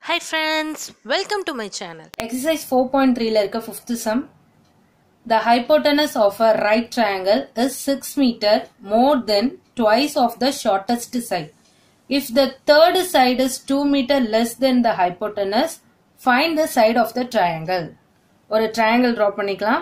Hi friends, welcome to my channel. Exercise 4.3ல இருக்க fifth sum. The hypotenuse of a right triangle is 6 meter more than twice of the shortest side. If the third side is 2 meter less than the hypotenuse, find the side of the triangle. ஒரு triangle draw பண்ணிக்கலாம்.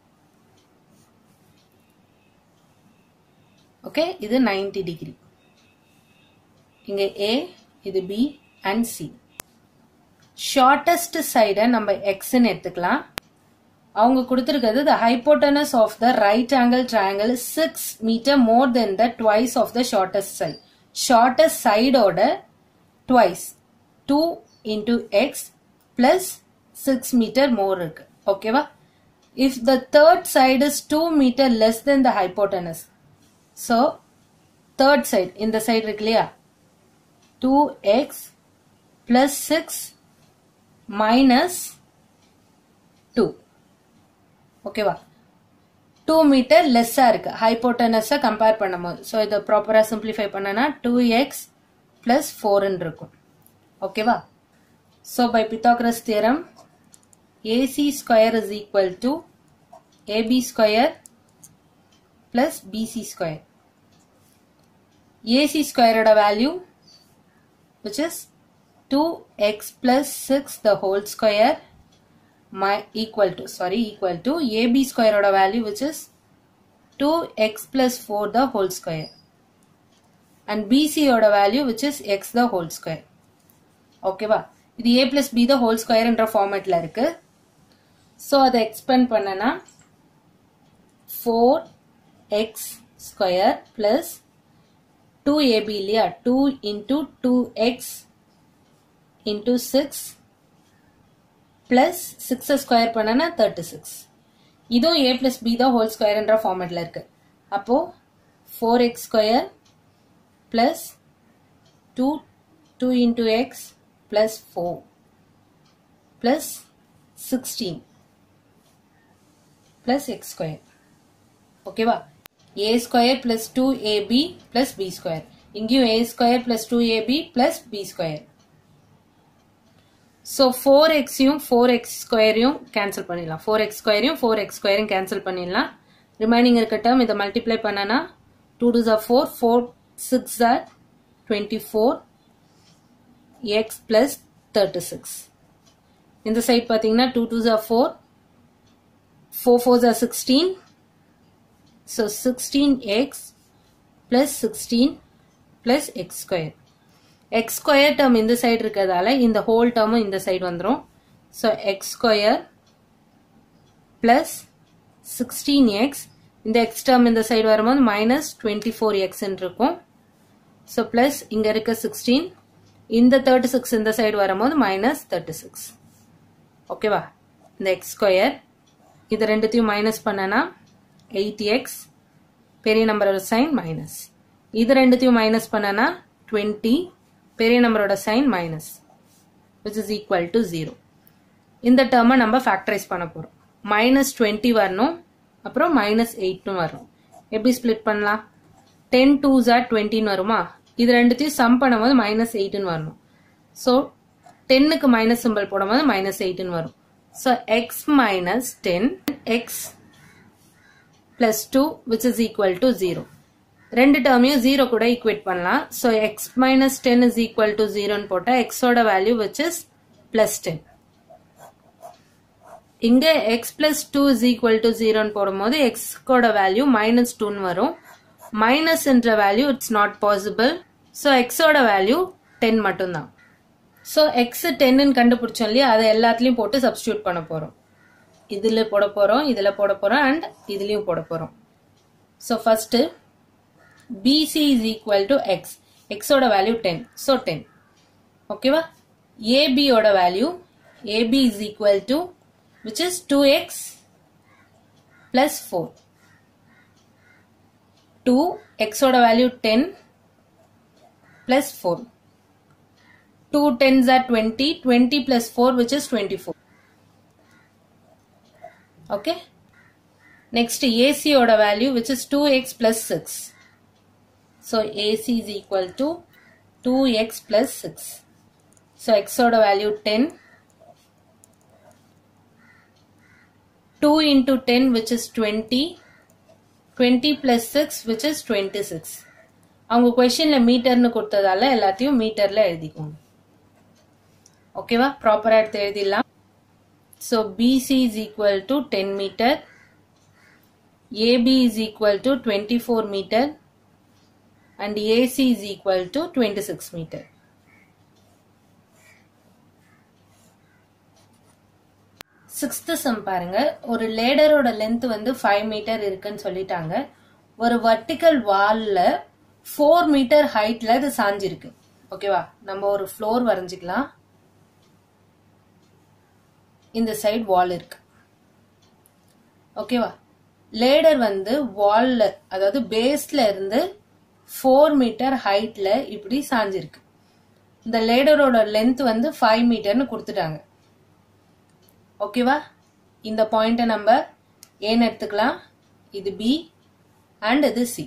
Okay இது 90 degree இங்க A இது B and C shortest சைடை நம்ம எக்ஸ்ன்னு எடுத்துக்கலாம் அவங்க கொடுத்துருக்கிறது the hypotenuse of the right angle triangle six metre more then the twice of the shortest side shortest சைடோட twice two into x plus six metre more இருக்கு ஓகேவா if the third side is two metre less then the hypotenuse so third side இந்த side இருக்கு இல்லையா two x plus six minus two ஓகேவா two metre லெஸ்ஸாக இருக்கு ஹைப்போட்டனஸை compare பண்ணும்போது ஸோ இதை ப்ராப்பராக சிம்பிளிஃபை பண்ணனா டூ எக்ஸ் பிளஸ் ஃபோர்ன்னு இருக்கும் ஓகேவா so by Pythagoras theorem AC square is equal to AB square plus BC square AC ஸ்கொயரோட value which is 2x plus 6 the whole square my equal to sorry equal to ab square oda value which is 2x plus 4 the whole square and bc oda value which is x the whole square ஓகேவா இது a plus b the whole square என்ற ஃபார்மேட்ல இருக்கு so அதை expand பண்ணனா four x square plus two AB இல்லையா two into two x into six plus சிக்ஸை square பண்ணனா thirty six இதுவும் ஏ பிளஸ் பி தான் ஹோல் ஸ்கொயர்ன்ற ஃபார்மேட்டில் இருக்கு அப்போ four x square plus two two into x plus four plus sixteen plus X square ஓகேவா a square plus 2ab plus b square. இங்கேயும் a square plus 2ab plus b square. So 4x யும் 4x square யும் cancel பண்ணிடலாம் 4x square யும் 4x square யும் cancel பண்ணிடலாம் remaining இருக்க term இதை multiply பண்ணனா 2 2s are 4 4 6 are 24 x plus 36 இந்த சைட் பார்த்தீங்கன்னா 2 2s are 4 4 4s are 16 So 16x plus 16 plus x square. x square term இந்த சைடு இருக்கிறதால இந்த whole term இந்த சைடு வந்துரும். So x square plus 16x இந்த x term இந்த சைடு வரும்போது minus 24x இருக்கும். So plus இங்க இருக்க 16 இந்த 36 இந்த சைடு வரும்போது minus 36. ஓகேவா இந்த x square இது ரெண்டுத்தையும் மைனஸ் பண்ணனா 8x பெரிய நம்பரோட சைன் மைனஸ் இது ரெண்டுத்தையும் மைனஸ் பண்ணனா 20 பெரிய நம்பரோட sign minus which is equal to zero இந்த டேர்மை நம்ம ஃபேக்டரைஸ் பண்ண போகிறோம் மைனஸ் டுவெண்ட்டி வரணும் அப்புறம் மைனஸ் எயிட்டும் வரணும் எப்படி ஸ்ப்ளிட் பண்ணலாம் டென் டூ ஜார் டுவெண்ட்டின்னு வருமா இது ரெண்டுத்தையும் சம் பண்ணும்போது மைனஸ் எயிட்டுன்னு வரணும் ஸோ டென்னுக்கு மைனஸ் சிம்பிள் போடும்போது மைனஸ் எயிட்டுன்னு வரும் so x minus ten x plus 2 which is equal to 0. ரெண்டு டேர்மையும் 0 கூட ஈக்குவேட் பண்ணலாம் so x minus ten is equal to ஜீரோன்னு போட்டால் எக்ஸோட value which is plus ten இங்க x plus two is equal to ஜீரோன்னு போடும்போது எக்ஸ்கோட வேல்யூ மைனஸ் டூன்னு வரும் மைனஸ் என்ற value it's not possible so எக்ஸோட வேல்யூ டென் மட்டும்தான் ஸோ எக்ஸ் டென்னு கண்டுபிடிச்சோம் இல்லையா அதை எல்லாத்துலேயும் போட்டு சப்ஸ்டியூட் பண்ண போகிறோம் இதில் போட போகிறோம் இதில் போட போகிறோம் அண்ட் இதுலேயும் போட போகிறோம் so first BC is equal to x எக்ஸோட வேல்யூ டென் ஸோ டென் ஓகேவா ஏபியோட value AB is equal to which is two x plus four two எக்ஸோட value ten plus four two tens or twenty twenty plus four which is twenty four okay next AC oda value which is 2x plus 6 so AC is equal to 2x plus 6 so எக்ஸோட value ten two into ten which is twenty twenty plus six which is twenty six அவங்க கொஷின்ல மீட்டர்னு கொடுத்ததால எல்லாத்தையும் மீட்டர்ல எழுதிக்கோங்க ஓகேவா ப்ராப்பரா எடுத்து எழுதிடலாம் so BC is equal to ten metre AB is equal to twenty four metre and AC is equal to twenty six metre sixth sum பாருங்க ஒரு லேடரோட லென்த் வந்து ஃபைவ் மீட்டர் இருக்குன்னு சொல்லிட்டாங்க ஒரு வர்டிக்கல் வால்ல ஃபோர் மீட்டர் ஹைட்ல இது சாஞ்சிருக்கு ஓகேவா நம்ம ஒரு ஃப்ளோர் வரைஞ்சிக்கலாம் இந்த சைடு வால் இருக்கு ஓகேவா லேடர் வந்து வால்ல அதாவது பேஸ்ல இருந்து ஃபோர் மீட்டர் ஹைட்ல இப்படி சாஞ்சிருக்கு இந்த லேடரோட லென்த் வந்து ஃபைவ் மீட்டர்னு கொடுத்துட்டாங்க ஓகேவா இந்த பாயிண்ட்டை நம்ம ஏன்னு எடுத்துக்கலாம் இது பி அண்ட் இது C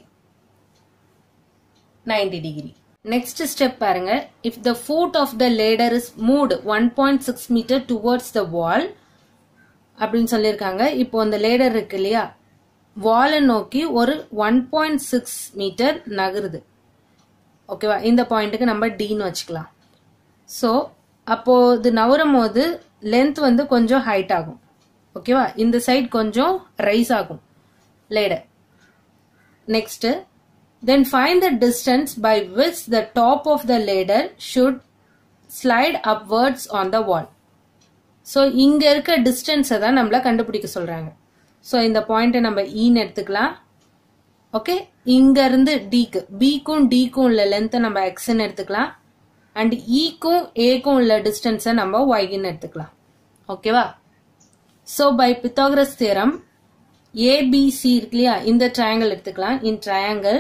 ninety degree next step பாருங்க if the foot of the ladder is moved one point six metre towards the wall அப்படின்னு சொல்லியிருக்காங்க இப்போ அந்த லேடர் இருக்கு இல்லையா வாலை நோக்கி ஒரு ஒன் பாயிண்ட் சிக்ஸ் மீட்டர் நகருது ஓகேவா இந்த பாயிண்ட்டுக்கு நம்ம டின்னு வச்சுக்கலாம் ஸோ அப்போ இது நவரும் போது லென்த் வந்து கொஞ்சம் ஹைட் ஆகும் ஓகேவா இந்த சைட் கொஞ்சம் ரைஸ் ஆகும் ladder next then find the distance by which the top of the ladder should slide upwards on the wall so இங்க இருக்க டிஸ்டன்ஸை தான் நம்மள கண்டுபிடிக்க சொல்றாங்க ஸோ இந்த பாயிண்ட்டை நம்ம ஈன்னு எடுத்துக்கலாம் ஓகே இங்க இருந்து டிக்கு பிக்கும் டிக்கும் உள்ள லென்த்தை நம்ம எக்ஸ்ன்னு எடுத்துக்கலாம் அண்ட் ஈக்கும் ஏக்கும் உள்ள டிஸ்டன்ஸை நம்ம ஒய்ன்னு எடுத்துக்கலாம் ஓகேவா so by Pythagoras theorem ABC இருக்கு இல்லையா இந்த ட்ரையாங்கிள் எடுத்துக்கலாம் in triangle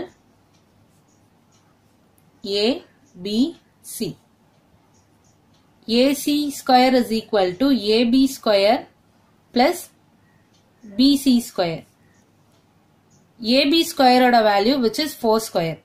ABC AC square is equal to AB square plus BC square. AB square ஓட value which is 4 square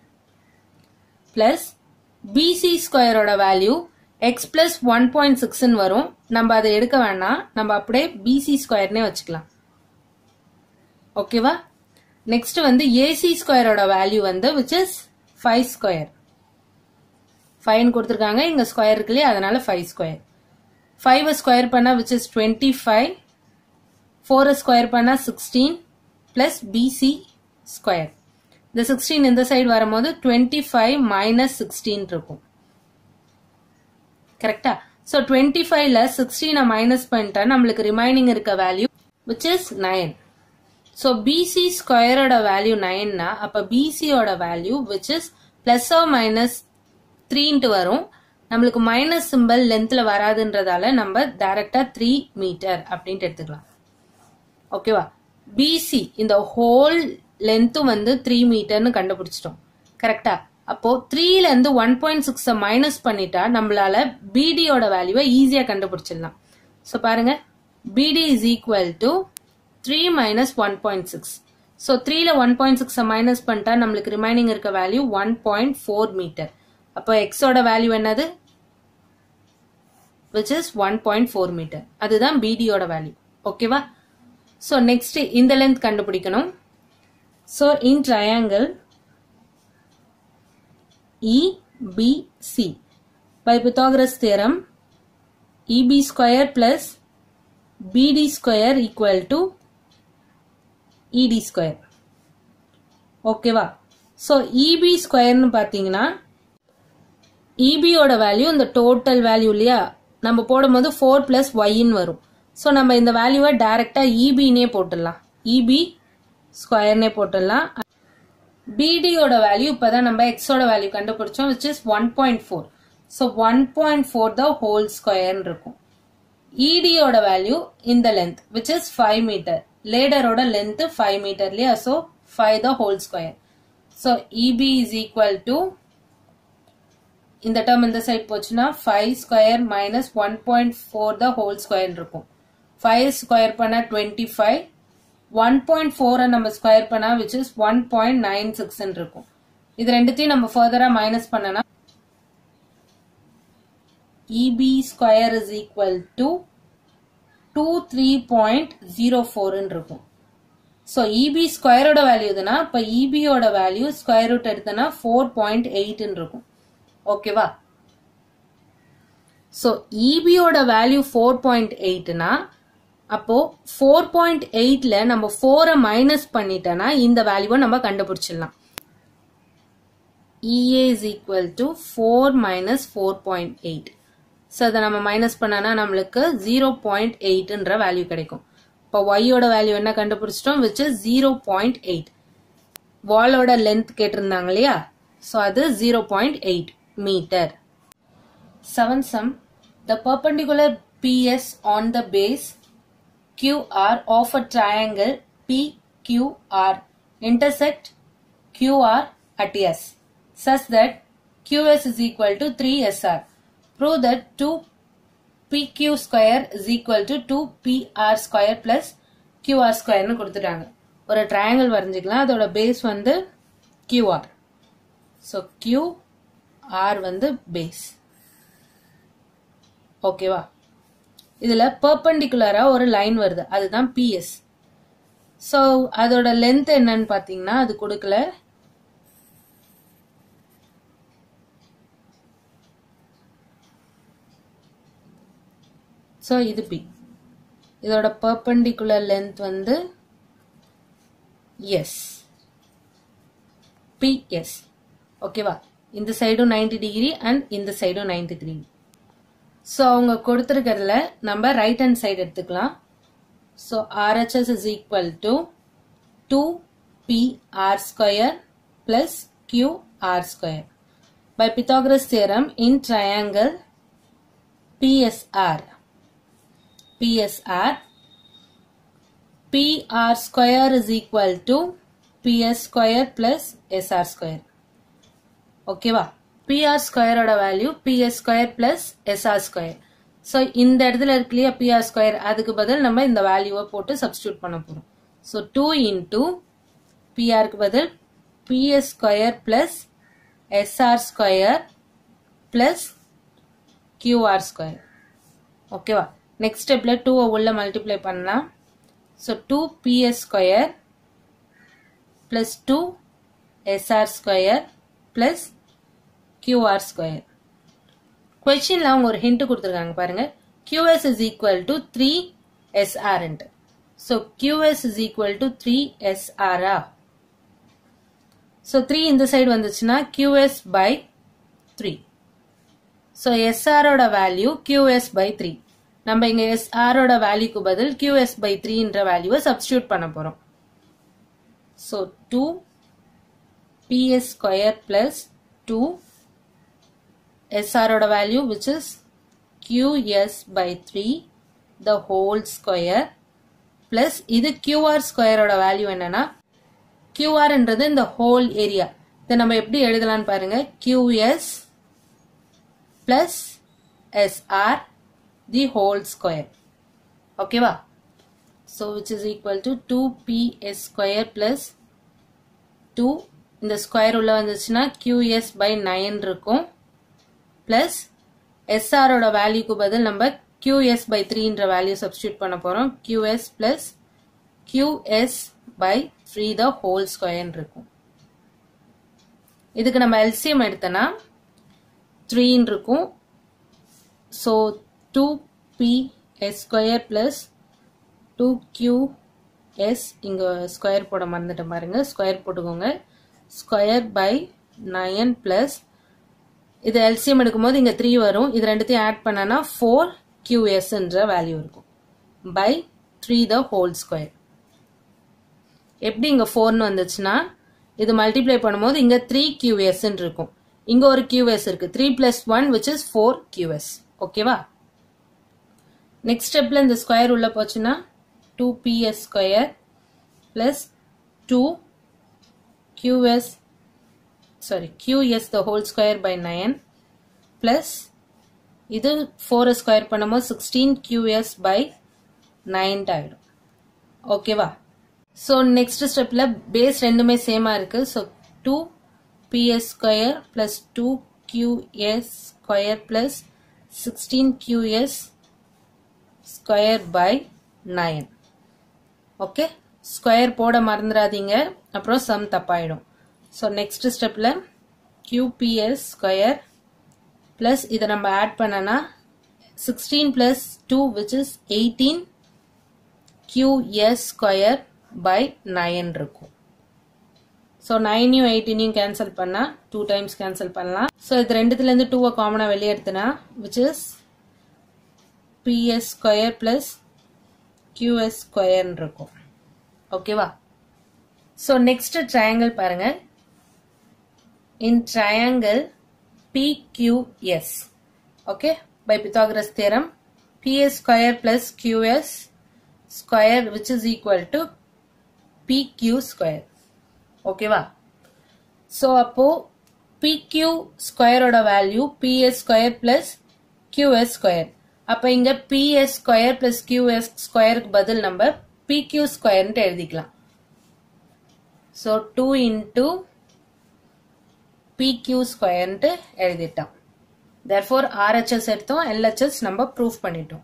plus BC square ஓட value x plus 1.6 ன்னு வரும் நம்ம அதை எடுக்க வேணாம் நம்ம அப்படியே BC ஸ்கொயர்னே வச்சுக்கலாம் ஓகேவா நெக்ஸ்ட் வந்து AC ஸ்கொயரோட வேல்யூ வந்து which is 5 ஸ்கொயர் ஃபைன் கொடுத்துருக்காங்க இங்க ஸ்கொயர் இருக்கு இல்லையா அதனால ஃபைவ் ஸ்கொயர் ஃபைவ் ஸ்கொயர் பண்ணா which is twenty five four square பண்ணா சிக்ஸ்டீன் பிளஸ் பிசி ஸ்கொயர் இந்த சிக்ஸ்டீன் இந்த சைடு வரும்போது டுவெண்ட்டி ஃபைவ் மைனஸ் சிக்ஸ்டீன் இருக்கும் கரெக்டா ஸோ டுவெண்ட்டி ஃபைவ்ல சிக்ஸ்டீனை மைனஸ் பண்ணிட்டா நம்மளுக்கு ரிமைனிங் இருக்க value which is nine so BC ஸ்கொயரோட வேல்யூ நைன்னா அப்போ பிசியோட value which is plus or minus த்ரீன்ட்டு வரும் நம்மளுக்கு மைனஸ் சிம்பிள் லென்த்ல வராதுன்றதால நம்ம டைரக்டா த்ரீ மீட்டர் அப்படின்ட்டு எடுத்துக்கலாம் ஓகேவா பிசி இந்த ஹோல் லென்த்தும் வந்து த்ரீ மீட்டர்னு கண்டுபிடிச்சிட்டோம் கரெக்டா அப்போ த்ரீல இருந்து ஒன் பாயிண்ட் சிக்ஸ மைனஸ் பண்ணிட்டா நம்மளால பிடியோட வேல்யூவை ஈஸியா கண்டுபிடிச்சிடலாம் ஸோ பாருங்க BD is equal to three minus one point six so த்ரீல ஒன் பாயிண்ட் சிக்ஸை மைனஸ் பண்ணிட்டா நம்மளுக்கு ரிமைனிங் இருக்க value one point four metre அப்போ எக்ஸோட வேல்யூ என்னது which is one point four metre அதுதான் பிடியோட வேல்யூ ஓகேவா ஸோ நெக்ஸ்ட் இந்த லென்த் கண்டுபிடிக்கணும் so in triangle EBC by Pythagoras theorem EB square plus BD square equal to ED square ஓகேவா so EB ஸ்கொயர்னு பார்த்தீங்கன்னா இபியோட வேல்யூ இந்த டோட்டல் வேல்யூ இல்லையா நம்ம போடும்போது ஃபோர் பிளஸ் ஒய்ன்னு வரும் ஸோ நம்ம இந்த வேல்யூவை டைரக்டா இபின்னே போட்டுடலாம் இபி ஸ்கொயர்னே போட்டுடலாம் பிடியோட வேல்யூ இப்பதான் நம்ம எக்ஸோட வேல்யூ கண்டுபிடிச்சோம் which is one point four so one point four the whole ஸ்கொயர்னு இருக்கும் இடியோட வேல்யூ இந்த length which is five metre லேடரோட லென்த் ஃபைவ் மீட்டர் இல்லையா so five the whole square so EB is equal to இந்த term இந்த side போச்சுன்னா five square minus one point four the whole square இருக்கும் ஃபைவ் ஸ்கொயர் பண்ணா twenty five one point ஃபோரை நம்ம square பண்ணா which is one point nine six இருக்கும் இது ரெண்டுத்தையும் நம்ம ஃபர்தரா மைனஸ் பண்ணனா EB square is equal to two three point zero ஃபோர்னு இருக்கும் ஸோ இபி ஸ்கொயரோட வேல்யூ இதுனா இப்போ இபியோட வேல்யூ ஸ்கொயர் ரூட் எடுத்தனா ஃபோர் பாயிண்ட் எயிட்னு இருக்கும் ஓகேவா ஸோ இபியோட வேல்யூ ஃபோர் பாயிண்ட் எயிட்னா அப்போ ஃபோர் பாயிண்ட் எயிட்ல நம்ம ஃபோரை மைனஸ் பண்ணிட்டோம்னா இந்த வேல்யூவை நம்ம கண்டுபிடிச்சிடலாம் EA is equal to four minus four point eight so அதை நம்ம மைனஸ் பண்ணனா நம்மளுக்கு ஜீரோ பாயிண்ட் எயிட்ன்ற வேல்யூ கிடைக்கும் இப்போ ஒய்யோட வேல்யூ என்ன கண்டுபிடிச்சிட்டோம் which is zero point eight வாலோட லென்த் கேட்டிருந்தாங்க இல்லையா ஸோ அது zero point eight metre seven sum the perpendicular PS on the base QR of a triangle PQR intersect QR at S such that QS is equal to 3SR. Prove that 2PQ square is equal to 2PR square plus QR square னு கொடுத்துட்டாங்க ஒரு triangle வரைஞ்சிக்கலாம் அதோட base வந்து QR so QR வந்து base ஓகேவா இதுல பெர்பெண்டிகுலரா ஒரு line வருது அதுதான் பிஎஸ் ஸோ அதோட லென்த் என்னன்னு பாத்தீங்கன்னா அது கொடுக்கல ஸோ இது பி இதோட பெர்பெண்டிகுலர் லென்த் வந்து எஸ் பிஎஸ் ஓகேவா இந்த சைடும் நைன்டி டிகிரி அண்ட் இந்த சைடும் நைன்டி டிகிரி ஸோ அவங்க கொடுத்துருக்கிறதுல நம்ம ரைட் ஹேண்ட் சைடு எடுத்துக்கலாம் so RHS is equal to two P R square plus Q R square by Pythagoras theorem in triangle PSR PSR PR square is equal to PS square plus SR square ஓகேவா PR ஸ்கொயரோட value PS square plus SR square so இந்த இடத்துல இருக்கு இல்லையா PR square அதுக்கு பதில் நம்ம இந்த வேல்யூவை போட்டு சப்ஸ்டியூட் பண்ண போகிறோம் ஸோ டூ இன்டூ பிஆருக்கு பதில் PS square plus SR square plus QR square ஓகேவா நெக்ஸ்ட் ஸ்டெப்ல டூவை உள்ள மல்டிப்ளை பண்ணலாம் so two PS square plus two SR square plus QR square கொஸ்டின்ல அவங்க ஒரு ஹிண்ட் கொடுத்துருக்காங்க பாருங்க QS is equal to 3 SR ன்ட்டு so QS is equal to 3 SR ah so 3 இந்த சைடு வந்துச்சுன்னா QS by 3 so SR ஓட value QS by 3 நம்ம இங்க SR ஓட வேல்யூக்கு பதில் QS by 3 என்ற வேல்யூவை சப்ஸ்டியூட் பண்ண போறோம் so 2 PS square plus 2 SR ஓட value which is QS by 3 the whole square plus இது QR square ஓட வேல்யூ என்னன்னா QR என்றது இந்த whole area இதை நம்ம எப்படி எழுதலாம்னு பாருங்க QS plus SR the whole square ஓகேவா so which is equal to 2PS square plus 2 இந்த ஸ்கொயர் உள்ள வந்துச்சுன்னா QS by 9 இருக்கும் பிளஸ் எஸ்ஆரோட வேல்யூக்கு பதில் நம்ம QS by 3ன்ற வேல்யூ சப்ஸ்டியூட் பண்ண போறோம் QS plus QS by 3 the whole square இருக்கும் இதுக்கு நம்ம எல்சிஎம் எடுத்தனா த்ரீன்னு இருக்கும் so two P S square plus two Q S இங்கே ஸ்கொயர் போட மறந்துட்டேன் பாருங்க ஸ்கொயர் போட்டுக்கோங்க ஸ்கொயர் பை நயன் பிளஸ் இது எல்சிஎம் எடுக்கும்போது இங்கே த்ரீ வரும் இது ரெண்டுத்தையும் ஆட் பண்ணனா ஃபோர் கியூஎஸ்ன்ற வேல்யூ இருக்கும் by three the whole square எப்படி இங்கே ஃபோர்னு வந்துச்சுன்னா இது மல்டிப்ளை பண்ணும்போது இங்கே த்ரீ கியூஎஸ்ன்னு இருக்கும் இங்கே ஒரு கியூஎஸ் இருக்கு three plus one which is four QS ஓகேவா நெக்ஸ்ட் ஸ்டெப்ல இந்த ஸ்கொயர் உள்ள போச்சுன்னா two PS square plus two QS sorry QS the whole square by 9 plus இது 4 ஸ்கொயர் பண்ணும்போது 16 QS by 9 ஆயிடும் ஓகேவா ஸோ நெக்ஸ்ட் ஸ்டெப்ல பேஸ் ரெண்டுமே சேமா இருக்கு so two PS square plus two QS square plus sixteen QS square by nine okay square போட மறந்துடாதீங்க அப்புறம் சம் தப்பாயிடும் ஸோ நெக்ஸ்ட் ஸ்டெப்பில் கியூபிஎஸ் ஸ்கொயர் ப்ளஸ் இதை நம்ம ஆட் பண்ணனா sixteen plus two which is eighteen QS square by nine இருக்கும் ஸோ நைனையும் எயிட்டீனையும் கேன்சல் பண்ணால் டூ டைம்ஸ் கேன்சல் பண்ணலாம் ஸோ இது ரெண்டுத்துலேருந்து டூவை காமனாக வெளியே எடுத்தனா which is PS square plus QS ஸ்கொயர்னு இருக்கும் ஓகேவா ஸோ நெக்ஸ்ட் ட்ரையாங்கிள் பாருங்க in triangle PQS okay by Pythagoras theorem PS square plus QS square which is equal to PQ square ஓகேவா ஸோ அப்போ பிக்யூ ஸ்கொயரோட value PS square plus QS square அப்போ இங்க PS square plus QS ஸ்கொயருக்கு பதில் நம்ம PQ ஸ்கொயர்ன்ட்டு எழுதிக்கலாம் ஸோ டூ இன்டூ பிக்யூ ஸ்கொயர்ன்ட்டு எழுதிட்டோம் therefore RHS எடுத்தோம் LHS நம்ம ப்ரூஃப் பண்ணிட்டோம்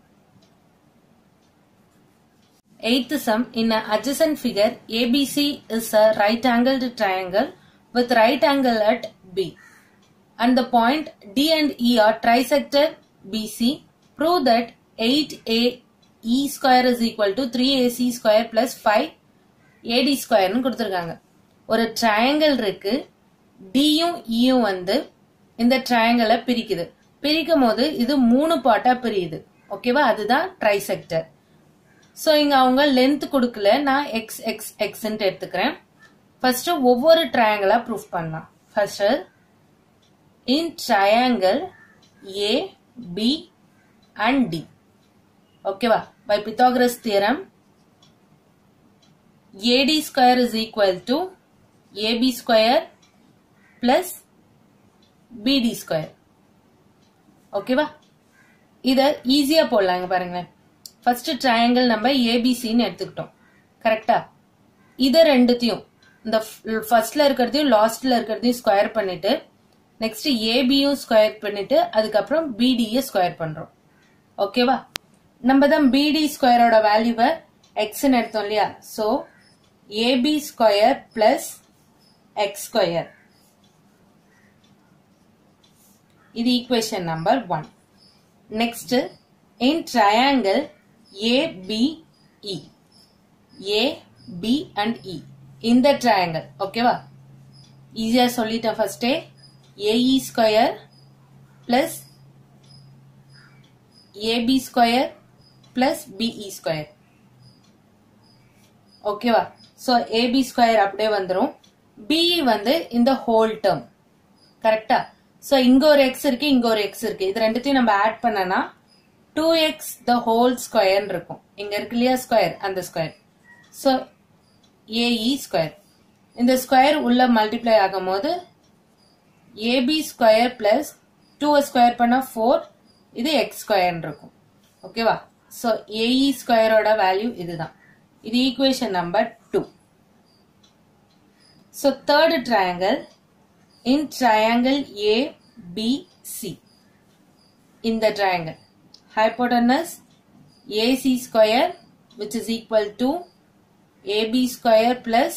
Eighth sum in an adjacent figure ABC is a right angled triangle with right angle at B and the point D and E are trisected BC. Prove that 8A E square is equal to 3AC square plus 5 AD square னு கொடுத்திருக்காங்க ஒரு triangle இருக்கு டியும் ஈயும் வந்து இந்த ட்ரையாங்கிளை பிரிக்குது பிரிக்கும் போது இது மூணு பார்ட்டா பிரியுது ஓகேவா அதுதான் ட்ரைசெக்டர் ஸோ இங்க அவங்க லென்த் கொடுக்கல நான் எக்ஸ் எக்ஸ் எக்ஸ்ன்ட்டு எடுத்துக்கிறேன் ஃபர்ஸ்ட் ஒவ்வொரு ட்ரையாங்கிளா ப்ரூஃப் பண்ணலாம் first in triangle A B and D ஓகேவா by Pythagoras theorem AD square is equal to AB square plus BD square ஓகேவா இத ஈஸியா போடலாங்க பாருங்க ஃபர்ஸ்ட் ட்ரையாங்கிள் நம்ம ஏபிசின்னு எடுத்துக்கிட்டோம் கரெக்டா இத ரெண்டுத்தையும் இந்த ஃபர்ஸ்ட்ல இருக்கிறதையும் லாஸ்ட்ல இருக்கிறதையும் ஸ்கொயர் பண்ணிட்டு நெக்ஸ்ட் ஏபியும் ஸ்கொயர் பண்ணிட்டு அதுக்கப்புறம் பிடியை ஸ்கொயர் பண்றோம் ஓகேவா நம்ம தான் பிடி ஸ்கொயரோட வேல்யூவை எக்ஸ்ன்னு எடுத்தோம் இல்லையா so AB square plus X square இது equation number one next in triangle ABE A B and E இந்த ட்ரையாங்கிள் ஓகேவா ஈஸியா சொல்லிட்டேன் ஃபர்ஸ்டே AE square plus AB square plus BE square ஓகேவா ஸோ ஏபி ஸ்கொயர் அப்படியே வந்துடும் பிஇ வந்து இந்த ஹோல் டேர்ம் கரெக்டா ஸோ இங்க ஒரு எக்ஸ் இருக்கு இங்க ஒரு எக்ஸ் இருக்கு இது ரெண்டுத்தையும் நம்ம ஆட் பண்ணனா டூ எக்ஸ் த ஹோல் ஸ்கொயர்னு இருக்கும் இங்க இருக்கு இல்லையா ஸ்கொயர் அந்த ஸ்கொயர் ஸோ ஏஇ ஸ்கொயர் இந்த ஸ்கொயர் உள்ள மல்டிப்ளை ஆகும் போது AB square plus two square பண்ணா ஃபோர் இது எக்ஸ் ஸ்கொயர்னு இருக்கும் ஓகேவா ஸோ ஏஇ ஸ்கொயரோட வேல்யூ இதுதான் இது equation number two so third triangle in triangle A B C இந்த triangle hypotenuse AC square which is equal to AB square plus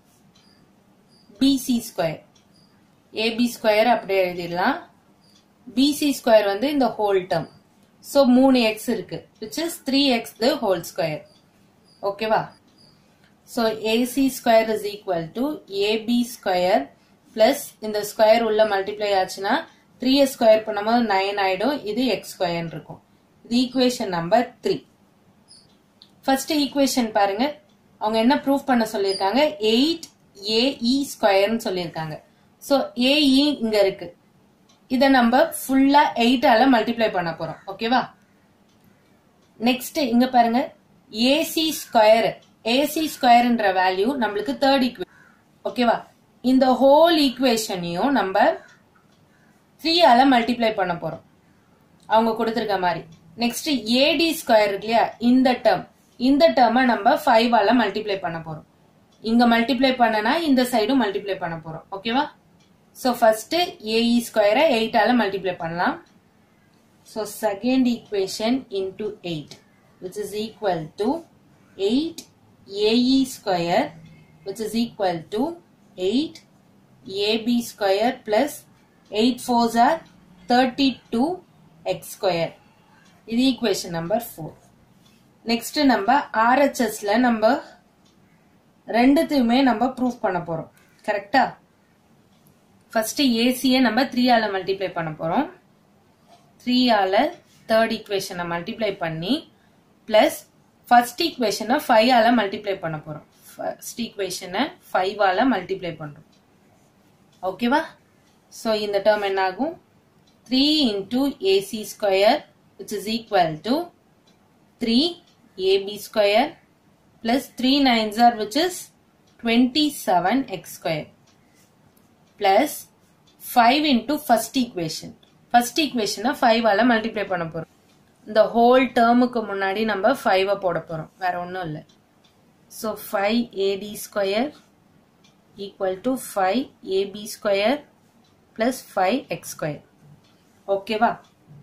BC square AB square அப்படியே எழுதிடலாம் BC square வந்து இந்த whole term so மூணு x இருக்கு which is 3x the whole square ஓகேவா so AC square is equal to AB square plus இந்த square உள்ள multiply ஆச்சுன்னா த்ரீ ஸ்கொயர் பண்ணும்போது நைன் ஆயிடும் இது எக்ஸ் ஸ்கொயர் இருக்கும் இது equation number three first equation பாருங்க அவங்க என்ன ப்ரூவ் பண்ண சொல்லியிருக்காங்க எயிட் ஏஇ ஸ்கொயர்னு சொல்லியிருக்காங்க ஸோ ஏஇ இங்க இருக்கு இதை நம்ம ஃபுல்லா எயிட்டால மல்டிப்ளை பண்ண போறோம் ஓகேவா நெக்ஸ்ட் இங்க பாருங்க ஏசி ஸ்கொயர் ஏசி ஸ்கொயர்ன்ற வேல்யூ நம்மளுக்கு தேர்ட் ஈக்குவேஷன் ஓகேவா இந்த ஹோல் ஈக்குவேஷனையும் நம்ம த்ரீயால மல்டிப்ளை பண்ண போறோம் அவங்க கொடுத்துருக்க மாதிரி நெக்ஸ்ட் ஏடி ஸ்கொயர் இருக்கு இல்லையா இந்த டேர்ம் இந்த டேர்மை நம்ம ஃபைவ் ஆல மல்டிப்ளை பண்ண போறோம் இங்க மல்டிப்ளை பண்ணனா இந்த சைடும் மல்டிப்ளை பண்ண போறோம் ஓகேவா ஸோ ஃபர்ஸ்ட் ஏஇ ஸ்கொயரை எயிட்டால மல்டிப்ளை பண்ணலாம் So second equation into 8 which is equal to 8 AE square which is equal to 8 AB square plus 8 fours are 32 x square. இது equation number 4. Next நம்ம RHSல நம்ம ரெண்டுத்தையுமே நம்ம ப்ரூஃப் பண்ண போறோம் கரெக்டா ஃபர்ஸ்ட் ஏசியை நம்ம த்ரீ ஆல மல்டிப்ளை பண்ண போறோம் த்ரீ ஆல தேர்ட் ஈக்குவேஷனை மல்டிப்ளை பண்ணி பிளஸ் ஃபர்ஸ்ட் ஈக்குவேஷனை ஃபைவ் ஆல மல்டிப்ளை பண்ண போறோம் ஃபர்ஸ்ட் ஈக்குவேஷனை ஃபைவ் ஆல மல்டிப்ளை பண்றோம் ஓகேவா ஸோ இந்த டேர்ம் என்ன ஆகும் three into AC square which is equal to three AB square plus 3 nines are which is 27 x square plus 5 into first equation. First equation 5 ஆல multiply பண்ண போறோம் இந்த whole termக்கு முன்னாடி நம்ம 5 போட போறோம் வேற ஒண்ணும் இல்ல so 5 ad square equal to 5 ab square plus 5 x square ஓகேவா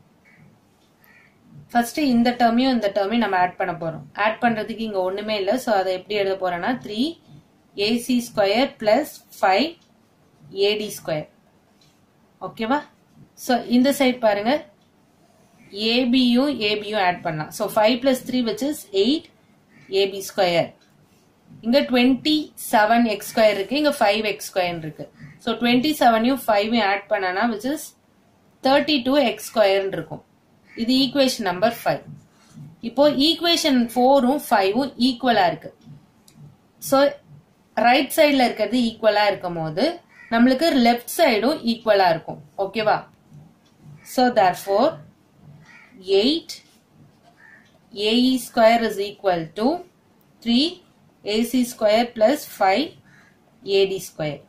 ஃபர்ஸ்ட் இந்த டேர்மையும் இந்த டேர்மையும் நம்ம ஆட் பண்ண போறோம் ஆட் பண்றதுக்கு இங்க ஒண்ணுமே இல்லை ஸோ அதை எப்படி எழுத போறேன்னா three AC square plus five AD square ஓகேவா ஸோ இந்த சைட் பாருங்க ஏபியும் ஏபியும் ஆட் பண்ணலாம் so five plus three which is eight AB square இங்க டுவெண்ட்டி செவன் எக்ஸ் ஸ்கொயர் இருக்கு இங்க ஃபைவ் எக்ஸ் ஸ்கொயர் இருக்கு ஸோ டுவெண்ட்டி செவனையும் ஃபைவையும் ஆட் பண்ணனா which is thirty two X square இருக்கும் இது ஈக்குவேஷன் நம்பர் ஃபைவ் இப்போ ஈக்குவேஷன் ஃபோரும் ஃபைவும் ஈக்குவலா இருக்கு ஸோ ரைட் சைடில் இருக்கிறது ஈக்குவலா இருக்கும் போது நம்மளுக்கு லெஃப்ட் சைடும் ஈக்குவலா இருக்கும் ஓகேவா so therefore eight AE square is equal to three AC square plus five AD square